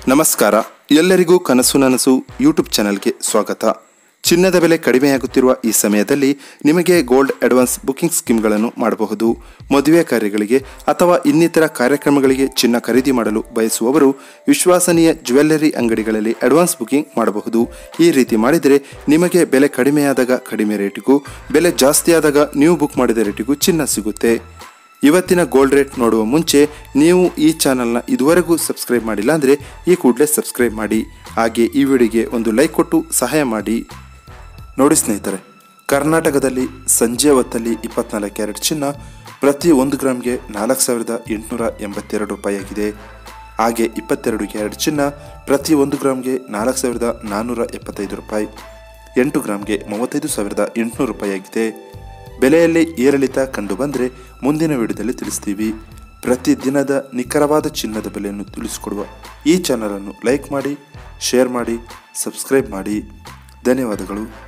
ನಮಸ್ಕಾರ ಎಲ್ಲರಿಗೂ ಕನಸು ನನಸು ಯೂಟ್ಯೂಬ್ ಚಾನಲ್ಗೆ ಸ್ವಾಗತ ಚಿನ್ನದ ಬೆಲೆ ಕಡಿಮೆಯಾಗುತ್ತಿರುವ ಈ ಸಮಯದಲ್ಲಿ ನಿಮಗೆ ಗೋಲ್ಡ್ ಅಡ್ವಾನ್ಸ್ ಬುಕಿಂಗ್ ಸ್ಕೀಮ್ಗಳನ್ನು ಮಾಡಬಹುದು ಮದುವೆ ಕಾರ್ಯಗಳಿಗೆ ಅಥವಾ ಇನ್ನಿತರ ಕಾರ್ಯಕ್ರಮಗಳಿಗೆ ಚಿನ್ನ ಖರೀದಿ ಮಾಡಲು ಬಯಸುವವರು ವಿಶ್ವಾಸನೀಯ ಜ್ಯುವೆಲ್ಲರಿ ಅಂಗಡಿಗಳಲ್ಲಿ ಅಡ್ವಾನ್ಸ್ ಬುಕಿಂಗ್ ಮಾಡಬಹುದು ಈ ರೀತಿ ಮಾಡಿದರೆ ನಿಮಗೆ ಬೆಲೆ ಕಡಿಮೆಯಾದಾಗ ಕಡಿಮೆ ರೇಟಿಗೂ ಬೆಲೆ ಜಾಸ್ತಿಯಾದಾಗ ನೀವು ಬುಕ್ ಮಾಡಿದ ರೇಟಿಗೂ ಚಿನ್ನ ಸಿಗುತ್ತೆ ಇವತ್ತಿನ ಗೋಲ್ಡ್ ರೇಟ್ ನೋಡುವ ಮುಂಚೆ ನೀವು ಈ ಚಾನಲ್ನ ಇದುವರೆಗೂ ಸಬ್ಸ್ಕ್ರೈಬ್ ಮಾಡಿಲ್ಲ ಅಂದರೆ ಈ ಕೂಡಲೇ ಸಬ್ಸ್ಕ್ರೈಬ್ ಮಾಡಿ ಹಾಗೆ ಈ ವಿಡಿಯೋಗೆ ಒಂದು ಲೈಕ್ ಕೊಟ್ಟು ಸಹಾಯ ಮಾಡಿ ನೋಡಿ ಸ್ನೇಹಿತರೆ ಕರ್ನಾಟಕದಲ್ಲಿ ಸಂಜೆ ಹೊತ್ತಲ್ಲಿ ಇಪ್ಪತ್ನಾಲ್ಕು ಕ್ಯಾರೆಟ್ ಚಿನ್ನ ಪ್ರತಿ ಒಂದು ಗ್ರಾಮ್ಗೆ ನಾಲ್ಕು ಸಾವಿರದ ಎಂಟುನೂರ ಎಂಬತ್ತೆರಡು ರೂಪಾಯಿ ಆಗಿದೆ ಹಾಗೆ ಇಪ್ಪತ್ತೆರಡು ಕ್ಯಾರೆಟ್ ಚಿನ್ನ ಪ್ರತಿ ಒಂದು ಗ್ರಾಮ್ಗೆ ನಾಲ್ಕು ಸಾವಿರದ ನಾನ್ನೂರ ಎಪ್ಪತ್ತೈದು ರೂಪಾಯಿ ಎಂಟು ಗ್ರಾಮ್ಗೆ ಮೂವತ್ತೈದು ಸಾವಿರದ ಎಂಟುನೂರು ರೂಪಾಯಿ ಆಗಿದೆ ಬೆಲೆಯಲ್ಲಿ ಏರಿಳಿತ ಕಂಡು ಬಂದರೆ ಮುಂದಿನ ವಿಡಿಯೋದಲ್ಲಿ ತಿಳಿಸ್ತೀವಿ ಪ್ರತಿ ದಿನದ ನಿಖರವಾದ ಚಿನ್ನದ ಬೆಲೆಯನ್ನು ತಿಳಿಸಿಕೊಡುವ ಈ ಚಾನಲನ್ನು ಲೈಕ್ ಮಾಡಿ ಶೇರ್ ಮಾಡಿ ಸಬ್ಸ್ಕ್ರೈಬ್ ಮಾಡಿ ಧನ್ಯವಾದಗಳು